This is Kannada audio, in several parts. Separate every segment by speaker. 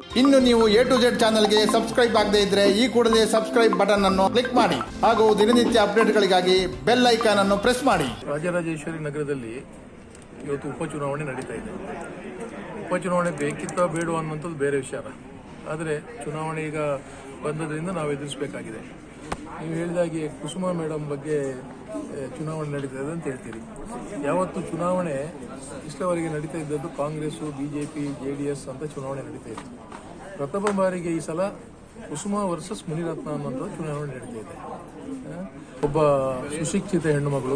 Speaker 1: ಇನ್ನು ನೀವು ಎ ಟು ಜೆಡ್ ಚಾನಲ್ಗೆ ಸಬ್ಸ್ಕ್ರೈಬ್ ಆಗದೇ ಇದ್ರೆ ಈ ಕೂಡಲೇ ಸಬ್ಸ್ಕ್ರೈಬ್ ಬಟನ್ ಅನ್ನು ಕ್ಲಿಕ್ ಮಾಡಿ ಹಾಗೂ ದಿನನಿತ್ಯ ಅಪ್ಡೇಟ್ಗಳಿಗಾಗಿ ಬೆಲ್ ಐಕಾನ್ ಅನ್ನು ಪ್ರೆಸ್ ಮಾಡಿ
Speaker 2: ರಾಜರಾಜೇಶ್ವರಿ ನಗರದಲ್ಲಿ ಇವತ್ತು ಉಪಚುನಾವಣೆ ನಡೀತಾ ಇದೆ ಉಪಚುನಾವಣೆ ಬೇಕಿತ್ತ ಬೇಡ ಅನ್ನೋಂಥದ್ದು ಬೇರೆ ವಿಚಾರ ಆದರೆ ಚುನಾವಣೆ ಈಗ ಬಂದದ್ರಿಂದ ನಾವು ಎದುರಿಸಬೇಕಾಗಿದೆ ನೀವು ಹೇಳಿದಾಗೆ ಕುಸುಮ ಮೇಡಮ್ ಬಗ್ಗೆ ಆ, ಚುನಾವಣೆ ನಡೀತಾ ಇದೆ ಅಂತ ಹೇಳ್ತೀರಿ ಯಾವತ್ತು ಚುನಾವಣೆ ಇಷ್ಟವರೆಗೆ ನಡೀತಾ ಇದ್ದದ್ದು Congress BJP J D S ಅಂತ ಚುನಾವಣೆ ನಡೀತಾ ಇತ್ತು ಪ್ರಥಮ ಬಾರಿಗೆ ಈ ಸಲ ಕುಸುಮ ವರ್ಸಸ್ ಮುನಿರತ್ನ ಅನ್ನುವಂಥ ಚುನಾವಣೆ ನಡೀತಾ ಇದೆ ಆ, ಒಬ್ಬ ಸುಶಿಕ್ಷಿತ ಹೆಣ್ಣು ಮಗಳು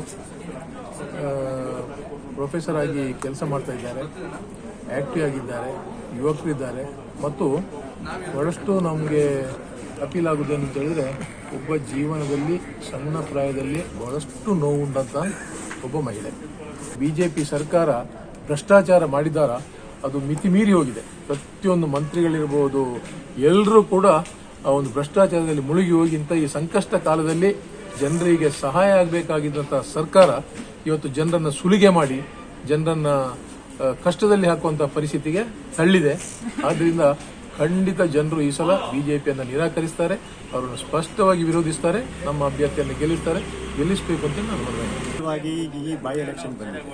Speaker 2: ಪ್ರೊಫೆಸರ್ ಆಗಿ ಕೆಲಸ ಮಾಡ್ತಾ ಇದ್ದಾರೆ ಆಕ್ಟಿವ್ ಆಗಿದ್ದಾರೆ ಯುವಕರಿದ್ದಾರೆ ಮತ್ತು ಬಹಳಷ್ಟು ನಮಗೆ ಅಪೀಲ್ ಆಗುವುದೇನು ಅಂತ ಹೇಳಿದ್ರೆ ಒಬ್ಬ ಜೀವನದಲ್ಲಿ ಸಣ್ಣ ಪ್ರಾಯದಲ್ಲಿ ಬಹಳಷ್ಟು ನೋವುಂಡಂತ ಒಬ್ಬ ಮಹಿಳೆ ಬಿಜೆಪಿ ಸರ್ಕಾರ ಭ್ರಷ್ಟಾಚಾರ ಮಾಡಿದಾರ ಅದು ಮಿತಿ ಮೀರಿ ಹೋಗಿದೆ ಪ್ರತಿಯೊಂದು ಮಂತ್ರಿಗಳಿರ್ಬೋದು ಎಲ್ಲರೂ ಕೂಡ ಆ ಒಂದು ಭ್ರಷ್ಟಾಚಾರದಲ್ಲಿ ಮುಳುಗಿ ಹೋಗಿ ಇಂಥ ಈ ಸಂಕಷ್ಟ ಕಾಲದಲ್ಲಿ ಜನರಿಗೆ ಸಹಾಯ ಆಗಬೇಕಾಗಿದ್ದಂಥ ಸರ್ಕಾರ ಇವತ್ತು ಜನರನ್ನ ಸುಲಿಗೆ ಮಾಡಿ ಜನರನ್ನ ಆ, ಕಷ್ಟದಲ್ಲಿ ಹಾಕುವಂತ ಪರಿಸ್ಥಿತಿಗೆ ತಳ್ಳಿದೆ ಆದ್ರಿಂದ ಖಂಡಿತ ಜನರು ಈ ಸಲ ಬಿಜೆಪಿಯನ್ನು ನಿರಾಕರಿಸ್ತಾರೆ ಅವರನ್ನು ಸ್ಪಷ್ಟವಾಗಿ ವಿರೋಧಿಸ್ತಾರೆ ನಮ್ಮ ಅಭ್ಯರ್ಥಿಯನ್ನು ಗೆಲ್ಲಿಸ್ತಾರೆ ಗೆಲ್ಲಿಸಬೇಕು ಅಂತ ನಾನು ಮನವಿ ಮಾಡ್ತೀನಿ.
Speaker 3: ಮುಖ್ಯವಾಗಿ ಈ ಬೈ ಎಲೆಕ್ಷನ್ ಬಂದಿದೆ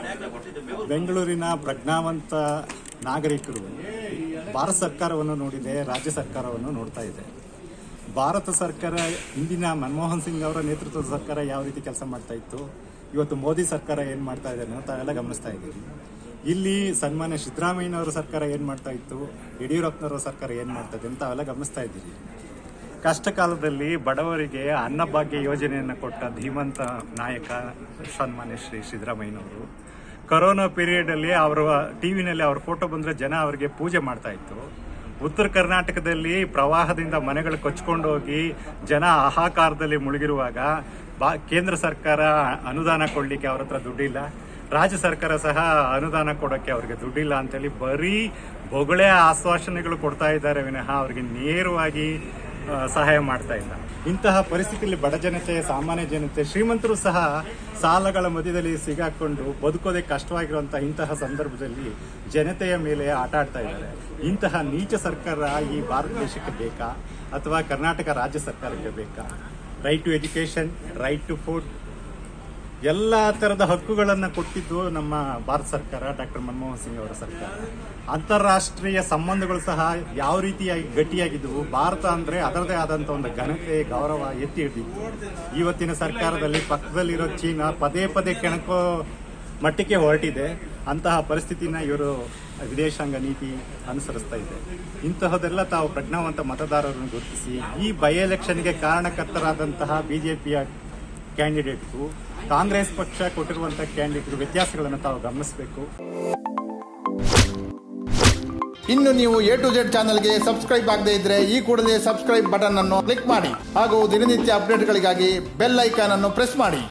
Speaker 3: ಬೆಂಗಳೂರಿನ ಪ್ರಜ್ಞಾವಂತ ನಾಗರಿಕರು ಭಾರತ ಸರ್ಕಾರವನ್ನು ನೋಡಿದೆ ರಾಜ್ಯ ಸರ್ಕಾರವನ್ನು ನೋಡ್ತಾ ಇದೆ ಭಾರತ ಸರ್ಕಾರ ಇಂದಿನ ಮನಮೋಹನ್ ಸಿಂಗ್ ಅವರ ನೇತೃತ್ವದ ಸರ್ಕಾರ ಯಾವ ರೀತಿ ಕೆಲಸ ಮಾಡ್ತಾ ಇತ್ತು ಇವತ್ತು ಮೋದಿ ಸರ್ಕಾರ ಏನ್ ಮಾಡ್ತಾ ಇದೆ ಅನ್ನೋ ತಾವೆಲ್ಲ ಗಮನಿಸ್ತಾ ಇದ್ದೀವಿ ಇಲ್ಲಿ ಸನ್ಮಾನ್ಯ ಸಿದ್ದರಾಮಯ್ಯನವರ ಸರ್ಕಾರ ಏನ್ ಮಾಡ್ತಾ ಇತ್ತು ಯಡಿಯೂರಪ್ಪನವರ ಸರ್ಕಾರ ಏನ್ ಮಾಡ್ತಾ ಇದೆ ಅಂತ ತಾವೆಲ್ಲ ಗಮನಿಸ್ತಾ ಇದ್ದೀವಿ ಕಷ್ಟ ಕಾಲದಲ್ಲಿ ಬಡವರಿಗೆ ಅನ್ನಭಾಗ್ಯ ಯೋಜನೆಯನ್ನು ಕೊಟ್ಟ ಧೀಮಂತ ನಾಯಕ ಸನ್ಮಾನ್ಯ ಶ್ರೀ ಸಿದ್ದರಾಮಯ್ಯನವರು ಕೊರೋನಾ ಪೀರಿಯಡ್ ಅಲ್ಲಿ ಅವರ ಟಿವಿನಲ್ಲಿ ಅವ್ರ ಫೋಟೋ ಬಂದ್ರೆ ಜನ ಅವರಿಗೆ ಪೂಜೆ ಮಾಡ್ತಾ ಇತ್ತು ಉತ್ತರ ಕರ್ನಾಟಕದಲ್ಲಿ ಪ್ರವಾಹದಿಂದ ಮನೆಗಳು ಕೊಚ್ಕೊಂಡು ಹೋಗಿ ಜನ ಆಹಾಕಾರದಲ್ಲಿ ಮುಳುಗಿರುವಾಗ ಬಾ ಕೇಂದ್ರ ಸರ್ಕಾರ ಅನುದಾನ ಕೊಡ್ಲಿಕ್ಕೆ ಅವ್ರ ಹತ್ರ ದುಡ್ಡಿಲ್ಲ ರಾಜ್ಯ ಸರ್ಕಾರ ಸಹ ಅನುದಾನ ಕೊಡೋಕೆ ಅವ್ರಿಗೆ ದುಡ್ಡಿಲ್ಲ ಅಂತೇಳಿ ಬರೀ ಬೊಗಳೆ ಆಶ್ವಾಸನೆಗಳು ಕೊಡ್ತಾ ಇದ್ದಾರೆ ವಿನಃ ಅವ್ರಿಗೆ ನೇರವಾಗಿ ಆ, ಸಹಾಯ ಮಾಡ್ತಾ ಇಲ್ಲ ಇಂತಹ ಪರಿಸ್ಥಿತಿಯಲ್ಲಿ ಬಡ ಜನತೆ ಸಾಮಾನ್ಯ ಜನತೆ ಶ್ರೀಮಂತರು ಸಹ ಸಾಲಗಳ ಮಧ್ಯದಲ್ಲಿ ಸಿಗಾಕೊಂಡು ಬದುಕೋದೇ ಕಷ್ಟವಾಗಿರುವಂತಹ ಇಂತಹ ಸಂದರ್ಭದಲ್ಲಿ ಜನತೆಯ ಮೇಲೆ ಆಟ ಆಡ್ತಾ ಇದ್ದಾರೆ ಇಂತಹ ನೀಚ ಸರ್ಕಾರ ಈ ಭಾರತ ದೇಶಕ್ಕೆ ಬೇಕಾ ಅಥವಾ ಕರ್ನಾಟಕ ರಾಜ್ಯ ಸರ್ಕಾರಕ್ಕೆ ಬೇಕಾ right to education right to food ಎಲ್ಲ ತರದ ಹಕ್ಕುಗಳನ್ನು ಕೊಟ್ಟಿದ್ದು ನಮ್ಮ ಭಾರತ ಸರ್ಕಾರ ಡಾಕ್ಟರ್ ಮನಮೋಹನ್ ಸಿಂಗ್ ಅವರ ಸರ್ಕಾರ ಅಂತಾರಾಷ್ಟ್ರೀಯ ಸಂಬಂಧಗಳು ಸಹ ಯಾವ ರೀತಿಯಾಗಿ ಗಟ್ಟಿಯಾಗಿದ್ದವು ಭಾರತ ಅಂದ್ರೆ ಅದರದೇ ಆದಂತ ಒಂದು ಘನತೆ ಗೌರವ ಎತ್ತಿ ಹಿಡಿದಿತ್ತು ಇವತ್ತಿನ ಸರ್ಕಾರದಲ್ಲಿ ಪಕ್ಕದಲ್ಲಿರೋ ಚೀನಾ ಪದೇ ಪದೇ ಕೆಣಕೋ ಮಟ್ಟಕ್ಕೆ ಹೊರಟಿದೆ ಅಂತಹ ಪರಿಸ್ಥಿತಿನ ಇವರು ವಿದೇಶಾಂಗ ನೀತಿ ಅನುಸರಿಸ್ತಾ ಇದೆ ಇಂತಹದೆಲ್ಲ ತಾವು ಪ್ರಜ್ಞಾವಂತ ಮತದಾರರನ್ನು ಗುರುತಿಸಿ ಈ ಬೈ ಎಲೆಕ್ಷನ್ಗೆ ಕಾರಣಕರ್ತರಾದಂತಹ ಬಿಜೆಪಿಯ ಕ್ಯಾಂಡಿಡೇಟ್ಗೂ ಕಾಂಗ್ರೆಸ್ ಪಕ್ಷ ಕೊಟ್ಟಿರುವಂತಹ ಕ್ಯಾಂಡಿಡೇಟ್ ವ್ಯತ್ಯಾಸಗಳನ್ನು ತಾವು ಗಮನಿಸಬೇಕು
Speaker 1: ಇನ್ನು ನೀವು ಎ ಟು ಜೆಡ್ ಚಾನಲ್ಗೆ ಸಬ್ಸ್ಕ್ರೈಬ್ ಆಗದೇ ಇದ್ರೆ ಈ ಕೂಡಲೇ ಸಬ್ಸ್ಕ್ರೈಬ್ ಬಟನ್ ಅನ್ನು ಕ್ಲಿಕ್ ಮಾಡಿ ಹಾಗೂ ದಿನನಿತ್ಯ ಅಪ್ಡೇಟ್ಗಳಿಗಾಗಿ ಬೆಲ್ ಐಕಾನ್ ಅನ್ನು ಪ್ರೆಸ್ ಮಾಡಿ